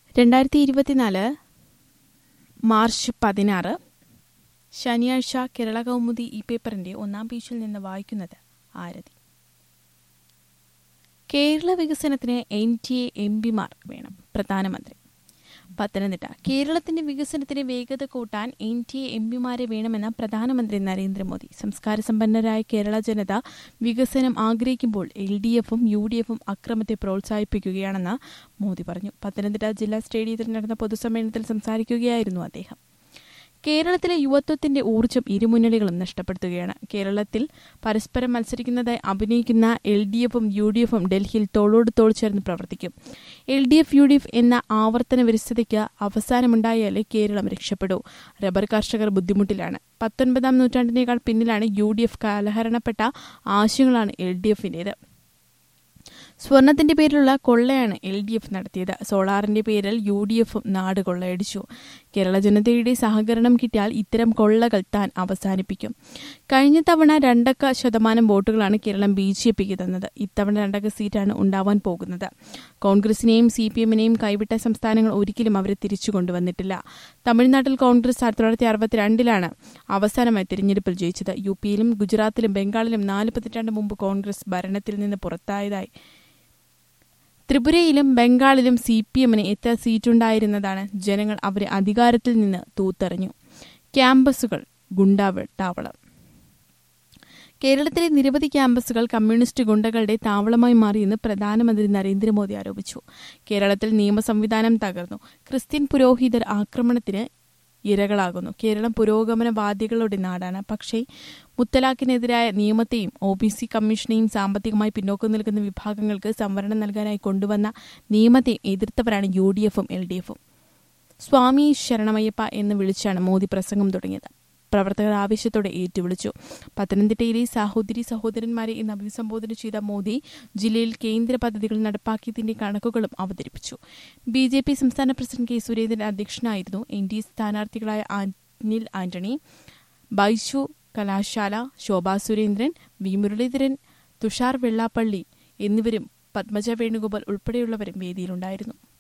രണ്ടായിരത്തി ഇരുപത്തിനാല് മാർച്ച് പതിനാറ് ശനിയാഴ്ച കേരള കൗമുദി ഈ പേപ്പറിന്റെ ഒന്നാം പേജിൽ നിന്ന് വായിക്കുന്നത് ആരതി കേരള വികസനത്തിന് എൻ ടി എ എം പിമാർ വേണം പ്രധാനമന്ത്രി പത്തനംതിട്ട കേരളത്തിന്റെ വികസനത്തിന് വേഗത കൂട്ടാൻ എൻ ടി എ എം പിമാരെ വേണമെന്ന് പ്രധാനമന്ത്രി നരേന്ദ്രമോദി സംസ്കാര സമ്പന്നരായ കേരള ജനത വികസനം ആഗ്രഹിക്കുമ്പോൾ എൽ ഡി എഫും യു ഡി എഫും അക്രമത്തെ പ്രോത്സാഹിപ്പിക്കുകയാണെന്ന് മോദി പറഞ്ഞു പത്തനംതിട്ട ജില്ലാ സ്റ്റേഡിയത്തിൽ നടന്ന പൊതുസമ്മേളനത്തിൽ സംസാരിക്കുകയായിരുന്നു അദ്ദേഹം കേരളത്തിലെ യുവത്വത്തിന്റെ ഊർജ്ജം ഇരുമുന്നണികളും നഷ്ടപ്പെടുത്തുകയാണ് കേരളത്തിൽ പരസ്പരം മത്സരിക്കുന്നതായി അഭിനയിക്കുന്ന എൽ ഡി എഫും യു ഡി എഫും ഡൽഹിയിൽ തോളോട് തോൾ ചേർന്ന് പ്രവർത്തിക്കും L D F U D F എന്ന ആവർത്തന വിരസതയ്ക്ക് അവസാനമുണ്ടായാലേ കേരളം രക്ഷപ്പെടൂ റബ്ബർ കർഷകർ ബുദ്ധിമുട്ടിലാണ് പത്തൊൻപതാം നൂറ്റാണ്ടിനേക്കാൾ പിന്നിലാണ് യു ഡി എഫ് കാലഹരണപ്പെട്ട ആശയങ്ങളാണ് എൽ ഡി എഫിന്റേത് സ്വർണത്തിന്റെ പേരിലുള്ള കൊള്ളയാണ് എൽ ഡി എഫ് നടത്തിയത് സോളാറിന്റെ പേരിൽ യു ഡി എഫും നാട് കൊള്ളയടിച്ചു കേരള ജനതയുടെ സഹകരണം കിട്ടിയാൽ ഇത്തരം കൊള്ളകൾ താൻ അവസാനിപ്പിക്കും കഴിഞ്ഞ തവണ രണ്ടക്ക ശതമാനം വോട്ടുകളാണ് കേരളം ബി ജെ പിക്ക് തന്നത് ഇത്തവണ രണ്ടക്ക സീറ്റാണ് ഉണ്ടാവാൻ പോകുന്നത് കോൺഗ്രസിനെയും സി പി എമ്മിനെയും കൈവിട്ട സംസ്ഥാനങ്ങൾ ഒരിക്കലും അവരെ തിരിച്ചു കൊണ്ടുവന്നിട്ടില്ല തമിഴ്നാട്ടിൽ കോൺഗ്രസ് ആയിരത്തി തൊള്ളായിരത്തി അറുപത്തിരണ്ടിലാണ് അവസാനമായി തിരഞ്ഞെടുപ്പിൽ ജയിച്ചത് യു പിയിലും ഗുജറാത്തിലും ബംഗാളിലും നാല് പതിറ്റാണ്ട് മുമ്പ് കോൺഗ്രസ് ഭരണത്തിൽ നിന്ന് പുറത്തായതായി ത്രിപുരയിലും ബംഗാളിലും സി പി എമ്മിന് എത്ര സീറ്റുണ്ടായിരുന്നതാണ് ജനങ്ങൾ അവരെ അധികാരത്തിൽ നിന്ന് തൂത്തെറിഞ്ഞു ക്യാമ്പസുകൾ ഗുണ്ടാവെട്ടാവളം കേരളത്തിലെ നിരവധി ക്യാമ്പസുകൾ കമ്മ്യൂണിസ്റ്റ് ഗുണ്ടകളുടെ താവളമായി മാറിയെന്ന് പ്രധാനമന്ത്രി നരേന്ദ്രമോദി ആരോപിച്ചു കേരളത്തിൽ നിയമ സംവിധാനം തകർന്നു ക്രിസ്ത്യൻ പുരോഹിതർ ആക്രമണത്തിന് ഇരകളാകുന്നു കേരളം പുരോഗമനവാദികളുടെ നാടാണ് പക്ഷേ മുത്തലാഖിനെതിരായ നിയമത്തെയും ഒ ബി സി കമ്മീഷനെയും സാമ്പത്തികമായി പിന്നോക്കം നിൽക്കുന്ന വിഭാഗങ്ങൾക്ക് സംവരണം നൽകാനായി കൊണ്ടുവന്ന നിയമത്തെയും എതിർത്തവരാണ് യു ഡി എഫും എൽ ഡി എഫും സ്വാമി ശരണമയ്യപ്പ എന്ന് വിളിച്ചാണ് മോദി പ്രസംഗം തുടങ്ങിയത് പ്രവർത്തകർ ആവേശത്തോടെ ഏറ്റുവിളിച്ചു പത്തനംതിട്ടയിലെ സഹോദരി സഹോദരന്മാരെ ഇന്ന് അഭിസംബോധന ചെയ്ത മോദി ജില്ലയിൽ കേന്ദ്ര പദ്ധതികൾ നടപ്പാക്കിയതിന്റെ കണക്കുകളും അവതരിപ്പിച്ചു ബി ജെ പി സംസ്ഥാന പ്രസിഡന്റ് കെ സുരേന്ദ്രൻ അധ്യക്ഷനായിരുന്നു എൻ ഡി എ സ്ഥാനാർത്ഥികളായ അനിൽ ആന്റണി ബൈശു കലാശാല ശോഭാ സുരേന്ദ്രൻ വി മുരളീധരൻ തുഷാർ വെള്ളാപ്പള്ളി എന്നിവരും പത്മജ വേണുഗോപാൽ ഉൾപ്പെടെയുള്ളവരും വേദിയിലുണ്ടായിരുന്നു